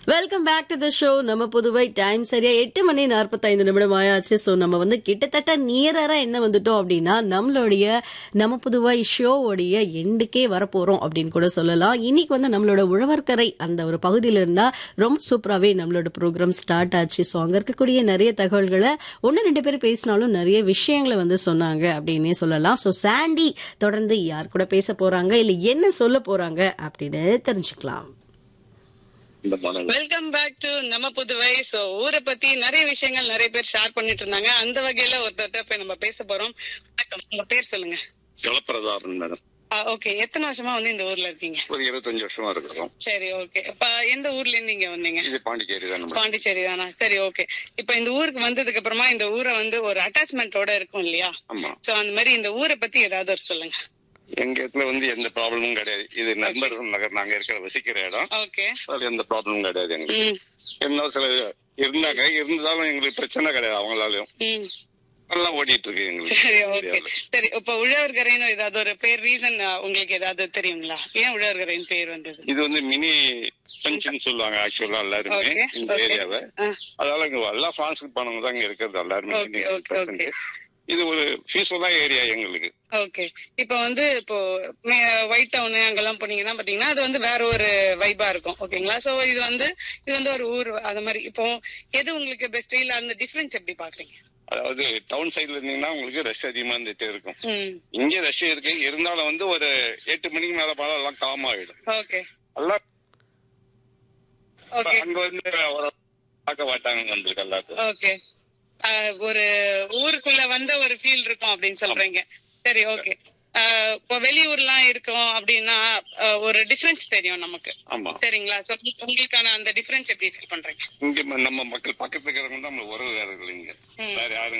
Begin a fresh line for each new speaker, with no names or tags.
Welcome back to the show நம்ம Puduvai time சரியா எட்டு மணி நாற்பத்தைந்து நிமிடம் ஆயாச்சு ஸோ நம்ம வந்து கிட்டத்தட்ட நியரரா என்ன வந்துட்டோம் அப்படின்னா நம்மளுடைய நம்ம புதுவை ஷோவோடைய எண்டுக்கே வரப்போறோம் அப்படின்னு கூட சொல்லலாம் இன்னைக்கு வந்து நம்மளோட உழவர்கரை அந்த ஒரு பகுதியில இருந்தா ரொம்ப சூப்பராகவே நம்மளோட ப்ரோக்ராம் ஸ்டார்ட் ஆச்சு ஸோ அங்க இருக்கக்கூடிய நிறைய தகவல்களை ஒன்று ரெண்டு பேர் பேசினாலும் நிறைய விஷயங்களை வந்து சொன்னாங்க அப்படின்னே சொல்லலாம் ஸோ சாண்டி தொடர்ந்து யார் கூட பேச போறாங்க இல்லை என்ன சொல்ல போறாங்க அப்படின்னு தெரிஞ்சுக்கலாம்
இந்த மாடல்
வெல்கம் பேக் டு நம்ம புதுவை சோ ஊரை பத்தி நிறைய விஷயங்கள் நிறைய பேர் ஷேர் பண்ணிட்டு இருந்தாங்க அந்த வகையில ஒருத்தர்ட்ட போய் நம்ம பேச போறோம் வணக்கம் உங்க பேர் சொல்லுங்க
ஜலப்பிரதாபன் மேடம்
ஓகே எத்தனை வருஷமா வந்து இந்த ஊர்ல இருக்கீங்க
ஒரு இருபத்தஞ்சு வருஷமா இருக்கிறோம்
சரி ஓகே இப்ப எந்த ஊர்ல இருந்து இங்க வந்தீங்க
இது பாண்டிச்சேரி தான் நம்ம
பாண்டிச்சேரி தானா சரி ஓகே இப்ப இந்த ஊருக்கு வந்ததுக்கு அப்புறமா இந்த ஊரை வந்து ஒரு அட்டாச்மெண்டோட இருக்கும் இல்லையா
ஆமா
சோ அந்த மாதிரி இந்த ஊரை பத்தி ஏதாவது ஒரு சொல்லுங்க
எங்க இடத்துல வந்து எந்த ப்ராப்ளமும் கிடையாது இது நண்பர்கள் நகர் நாங்க இருக்கிற வசிக்கிற இடம்
ஓகே
அதுல எந்த ப்ராப்ளமும் கிடையாது எங்களுக்கு
ம்
இருந்தாலும் சில இருந்தாங்க இருந்தாலும் எங்களுக்கு பிரச்சனை கிடையாது அவங்களாலையும்
ம்
நல்லா ஓடிட்டு இருக்கு எங்களுக்கு
சரி ஓகே
ஏரியால.
சரி இப்ப உழவர்கரைன்னு ஏதாவது ஒரு பேர் ரீசன் உங்களுக்கு ஏதாவது தெரியுங்களா ஏன் உழவர்கரைன்னு பேர் வந்தது
இது வந்து மினி பஞ்சுன்னு சொல்லுவாங்க ஆக்சுவலா எல்லாருமே
Okay,
இந்த
okay.
ஏரியாவை
ஆ,
அதனால இங்க எல்லா பிரான்ஸுக்கு போனவங்க தான் இங்க இருக்கிறது எல்லாருமே
Okay, okay, okay.
இது ஒரு பீஸ்ஃபுல்லா ஏரியா எங்களுக்கு
ஓகே இப்போ வந்து இப்போ ஒயிட் டவுன் அங்கெல்லாம் போனீங்கன்னா பாத்தீங்கன்னா அது வந்து வேற ஒரு வைபா இருக்கும் ஓகேங்களா சோ இது வந்து இது வந்து ஒரு ஊர் அது மாதிரி இப்போ எது உங்களுக்கு பெஸ்ட் இல்ல அந்த டிஃபரன்ஸ் எப்படி பாக்குறீங்க
அதாவது டவுன் சைடுல இருந்தீங்கன்னா உங்களுக்கு ரஷ் அதிகமா இருந்துட்டே இருக்கும்
ம்
இங்க ரஷ் இருக்கு இருந்தாலும் வந்து ஒரு எட்டு மணிக்கு மேல போனா எல்லாம் காம் ஆயிடும்
ஓகே
எல்லாம்
ஓகே
அங்க வந்து ஒரு பார்க்க மாட்டாங்க நம்மளுக்கு எல்லாத்தையும்
ஓகே ஒரு ஊருக்குள்ள வந்த ஒரு ஃபீல் இருக்கும் அப்படின்னு சொல்றீங்க சரி ஓகே இப்போ வெளியூர்லாம் இருக்கோம் அப்படின்னா ஆஹ் ஒரு டிஃபரன்ஸ் தெரியும் நமக்கு
ஆமா
சரிங்களா So, உங்களுக்கான அந்த டிஃபரன்ஸ் எப்படி ஃபீல் பண்றீங்க
இங்க ம- நம்ம மக்கள் பக்கத்துல இருக்கிறவங்க தான் நம்ம உறவுகாரர்கள் இங்க
ம்.
வேற யாரும்